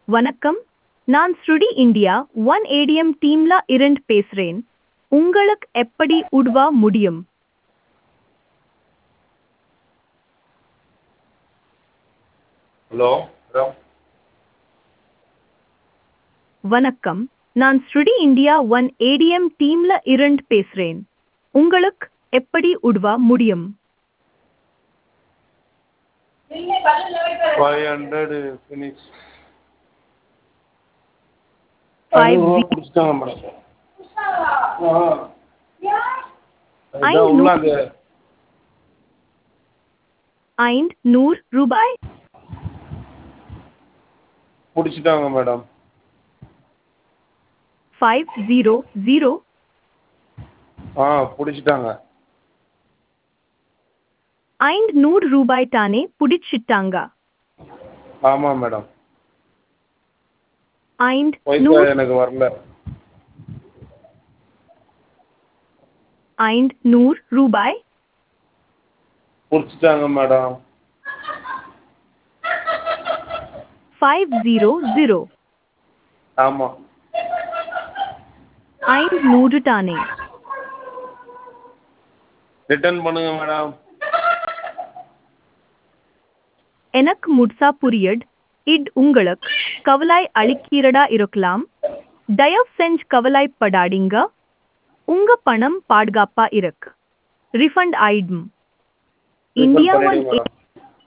வணக்கம் நான் ஸ்ருடி இந்தியா ஒன் ஏடிஎம் டீம்ல இருந்து பேசுறேன் உங்களுக்கு எப்படி உதவ முடியும் ஹலோ மேடம் வணக்கம் நான் ஸ்ருடி இந்தியா ஒன் ஏடிஎம் டீம்ல இருந்து பேசுறேன் உங்களுக்கு எப்படி உதவ முடியும் ஃபைவ் ஹண்ட்ரடு ஃபினிஷ் Five ஐநூறுரூவா zero- பிடிச்சிட்டாங்க மேடம் ஆ ஐநூறு- இதான் உள்ள அந்த ஐந்து நூறு ரூபாய் பிடிச்சிட்டாங்க மேடம் ஃபைவ் ஜீரோ ஜீரோ ஆ பிடிச்சிட்டாங்க ஐந்து நூறு ரூபாய் தானே பிடிச்சிட்டாங்க ஆமாம் மேடம் ஐந்து பைசா நூறு எனக்கு வரல ஐந்து நூறு ரூபாய் பிடிச்சிட்டாங்க மேடம் ஃபைவ் ஜீரோ ஜீரோ ஆமாம் ஐந்து நூறு தானே ரிட்டர்ன் பண்ணுங்க மேடம் எனக்கு முட்சா புரியட் இட் உங்களுக்கு கவலை அளிக்கிறதா இருக்கலாம் தயவு செஞ்சு கவலைப்படாதீங்க உங்க பணம் பாதுகாப்பா இருக்கு ரிஃபண்ட் ஆயிடும் இந்தியா ஒன் பண்ணிடுங்க மேடம்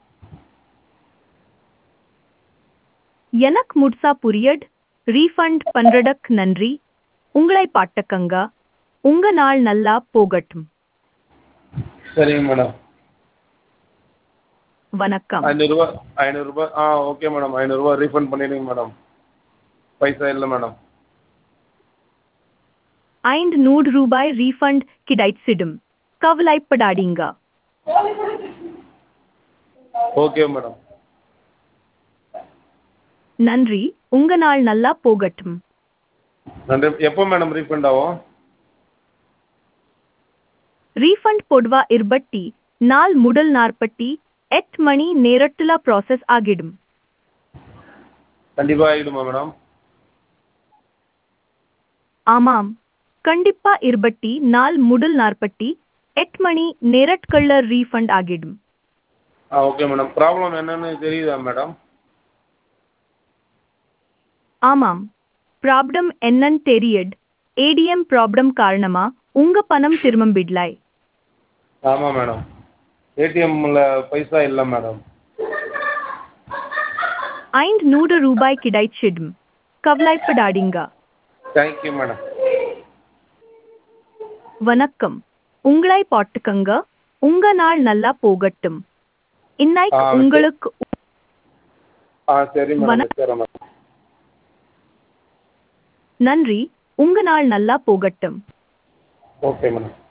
எனக்கு முட்சா புரியட் ரீஃபண்ட் பண்றதுக்கு நன்றி உங்களை பாட்டுக்கங்க உங்க நாள் நல்லா போகட்டும் சரிங்க மேடம் வணக்கம் ஐநூறுரூவா ஐநூறுரூபா ஆ ஓகே மேடம் ஐநூறுரூவா ரீஃபண்ட் பண்ணிடுங்க மேடம் பைசா இல்லை மேடம் ஐந்து நூறு ரூபாய் ரீஃபண்ட் கிடைச்சிடும் கவலைப்படாதீங்க ஓகே மேடம் நன்றி உங்க நாள் நல்லா போகட்டும் நன்றி எப்போ மேடம் ரீஃபண்ட் ஆகும் ரீஃபண்ட் பொதுவா இருபட்டி நாள் முதல் நாற்பத்தி எட்டு மணி நேரத்துல ப்ராசஸ் ஆகிடும் கண்டிப்பாக ஆகிடுமா மேடம் ஆமாம் கண்டிப்பா இருபட்டி நாள் முதல் நாற்பத்தி எட்டு மணி நேரட்கள்ள ரீஃபண்ட் ஆகிடும் ஆ ஓகே மேடம் ப்ராப்ளம் என்னன்னு தெரியுதா மேடம் ஆமாம் ப்ராப்ளம் என்னன்னு தெரியட் ஏடிஎம் ப்ராப்ளம் காரணமா உங்க பணம் திரும்பிடலாய் ஆமாம் மேடம் ஏடிஎம்மில் பைசா இல்லை மேடம் ஐந்து நூறு ரூபாய் கிடைச்சிடும் கவலைப்படாதீங்க தேங்க்யூ மேடம் வணக்கம் உங்களை பாட்டுக்கங்க உங்க நாள் நல்லா போகட்டும் இன்னைக்கு ஆ, சரி. உங்களுக்கு ஆ சரி மேடம் வண- வச்சுறேன் மேடம் நன்றி உங்க நாள் நல்லா போகட்டும் ஓகே மேடம்